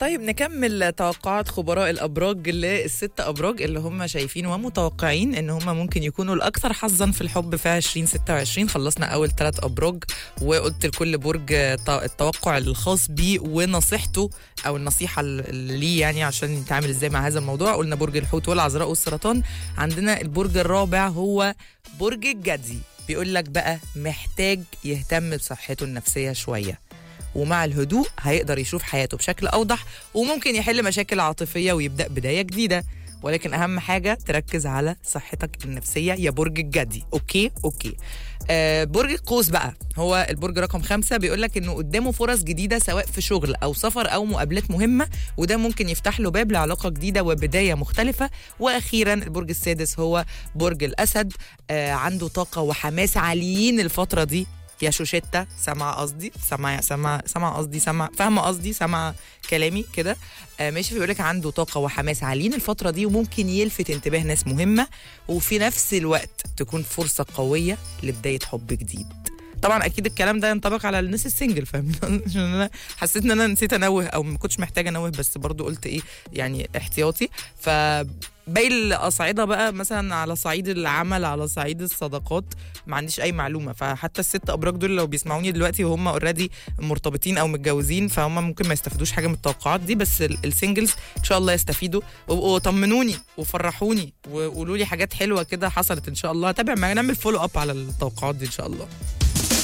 طيب نكمل توقعات خبراء الابراج للست ابراج اللي هم شايفين ومتوقعين ان هم ممكن يكونوا الاكثر حظا في الحب في 2026 خلصنا اول ثلاث ابراج وقلت لكل برج ط- التوقع الخاص بيه ونصيحته او النصيحه اللي ليه يعني عشان يتعامل ازاي مع هذا الموضوع قلنا برج الحوت والعذراء والسرطان عندنا البرج الرابع هو برج الجدي بيقول لك بقى محتاج يهتم بصحته النفسيه شويه ومع الهدوء هيقدر يشوف حياته بشكل اوضح وممكن يحل مشاكل عاطفيه ويبدا بدايه جديده ولكن اهم حاجه تركز على صحتك النفسيه يا برج الجدي اوكي اوكي آه برج القوس بقى هو البرج رقم خمسة بيقول لك انه قدامه فرص جديده سواء في شغل او سفر او مقابلات مهمه وده ممكن يفتح له باب لعلاقه جديده وبدايه مختلفه واخيرا البرج السادس هو برج الاسد آه عنده طاقه وحماس عاليين الفتره دي يا شوشيتا سامعه قصدي سامعه سامعه سامعه قصدي سامعه فاهمه قصدي سامعه كلامي كده آه ماشي بيقول لك عنده طاقه وحماس عاليين الفتره دي وممكن يلفت انتباه ناس مهمه وفي نفس الوقت تكون فرصه قويه لبدايه حب جديد طبعا اكيد الكلام ده ينطبق على الناس السنجل فاهمين عشان انا حسيت ان انا نسيت انوه او ما كنتش محتاجه انوه بس برضو قلت ايه يعني احتياطي ف باقي الاصعده بقى مثلا على صعيد العمل على صعيد الصداقات ما عنديش اي معلومه فحتى الست ابراج دول لو بيسمعوني دلوقتي وهم اوريدي مرتبطين او متجوزين فهم ممكن ما يستفيدوش حاجه من التوقعات دي بس ال- السنجلز ان شاء الله يستفيدوا وابقوا طمنوني وفرحوني وقولوا لي حاجات حلوه كده حصلت ان شاء الله تابع معانا نعمل فولو اب على التوقعات دي ان شاء الله